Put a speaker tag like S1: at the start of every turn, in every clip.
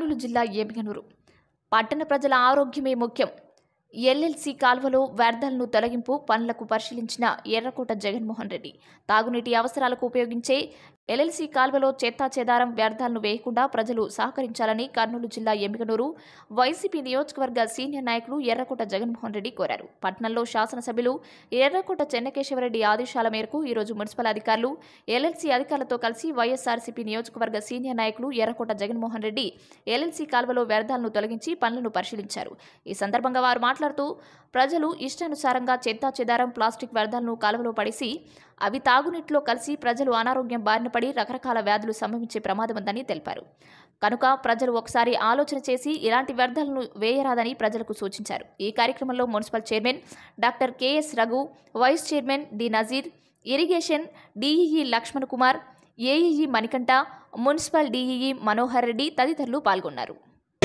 S1: కర్నూలు జిల్లా ఏమిగనూరు పట్టణ ప్రజల ఆరోగ్యమే ముఖ్యం ఎల్ఎల్సి కాల్వలో వ్యర్థాలను తొలగింపు పనులకు పరిశీలించిన ఎర్రకోట జగన్మోహన్ రెడ్డి తాగునీటి అవసరాలకు ఉపయోగించే ఎల్ఎల్సి కాల్వలో చెత్తా చెదారం వ్యర్థాలను వేయకుండా ప్రజలు సహకరించాలని కర్నూలు జిల్లా ఎమ్మిగనూరు వైసీపీ నియోజకవర్గ సీనియర్ నాయకులు ఎర్రకోట జగన్మోహన్ రెడ్డి కోరారు పట్టణంలో శాసనసభ్యులు ఎర్రకోట చెన్నకేశవరెడ్డి ఆదేశాల మేరకు ఈరోజు మున్సిపల్ అధికారులు ఎల్ఎల్సి అధికారులతో కలిసి వైఎస్ఆర్సీపీ నియోజకవర్గ సీనియర్ నాయకులు ఎర్రకోట జగన్మోహన్ రెడ్డి ఎల్ఎల్సి కాల్వలో వ్యర్థాలను తొలగించి పనులను పరిశీలించారు ఈ సందర్భంగా వారు మాట్లాడుతూ ప్రజలు ఇష్టానుసారంగా చెత్తా చెదారం ప్లాస్టిక్ వ్యర్థాలను కాలువలో పడేసి అవి తాగునీటిలో కలిసి ప్రజలు అనారోగ్యం బారిన పడి రకరకాల వ్యాధులు సంభవించే ప్రమాదం ఉందని తెలిపారు కనుక ప్రజలు ఒకసారి ఆలోచన చేసి ఇలాంటి వ్యర్థాలను వేయరాదని ప్రజలకు సూచించారు ఈ కార్యక్రమంలో municipal chairman doctor K S Raghu vice chairman D Nazir irrigation D E E Lakshman Kumar A E E Manikanta municipal D E E Manohar Reddy తదితరులు పాల్గొన్నారు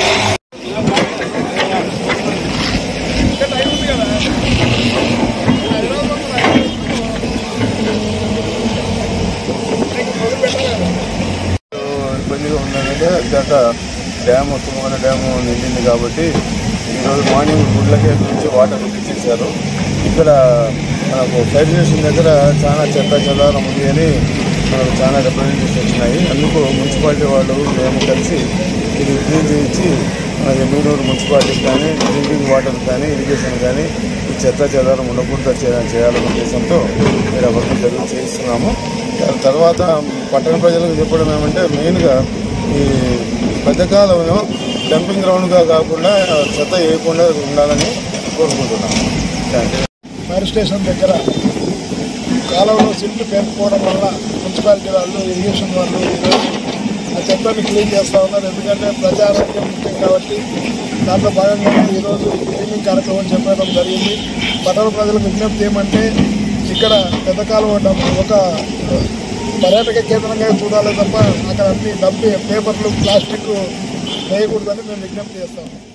S2: ఇబ్బందిగా ఉందంటే గత డ్యామ్ తుమ్మగన డ్యామ్ నిండింది కాబట్టి ఈరోజు మార్నింగ్ గుడ్లకే నుంచి వాటర్ ఇచ్చేసారు ఇక్కడ మనకు ఫైర్ స్టేషన్ దగ్గర చాలా చెత్త చెదారం ఉంది అని మనకు చాలా రిప్రజెంటేషన్స్ వచ్చినాయి అందుకు మున్సిపాలిటీ వాళ్ళు మేము కలిసి ఇది క్లీన్ చేయించి మన ఎమ్మెల్యూరు మున్సిపాలిటీకి కానీ డ్రింకింగ్ వాటర్ కానీ ఇరిగేషన్ కానీ ఈ చెత్త చెదారం ఉండకుండా చే- చేయాలనే ఉద్దేశంతో మీరు వర్క్ జరిగి చేయిస్తున్నాము దాని తర్వాత పట్టణ ప్రజలకు చెప్పడం ఏమంటే మెయిన్గా ఈ పెద్దకాలంలో డంపింగ్ గ్రౌండ్గా కాకుండా చెత్త వేయకుండా ఉండాలని కోరుకుంటున్నాము థ్యాంక్ యూ
S3: ఫైర్ స్టేషన్ దగ్గర కాలువలో సిల్ట్ పేరుకోవడం వల్ల మున్సిపాలిటీ వాళ్ళు ఇరిగేషన్ వాళ్ళు ఈరోజు ఆ చెత్తని క్లీన్ చేస్తూ ఉన్నారు ఎందుకంటే ప్రజారోగ్యం ముఖ్యం కాబట్టి దాంట్లో భాగంగానే ఈరోజు క్లీనింగ్ కార్యక్రమం చెప్పడం జరిగింది పట్టణ ప్రజలకు విజ్ఞప్తి ఏమంటే ఇక్కడ పెద్ద కాలువ డం- ఒక పర్యాటక కేంద్రంగా చూడాలి తప్ప అక్కడ అన్ని డంపి పేపర్లు ప్లాస్టిక్ వేయకూడదని మేము విజ్ఞప్తి చేస్తాము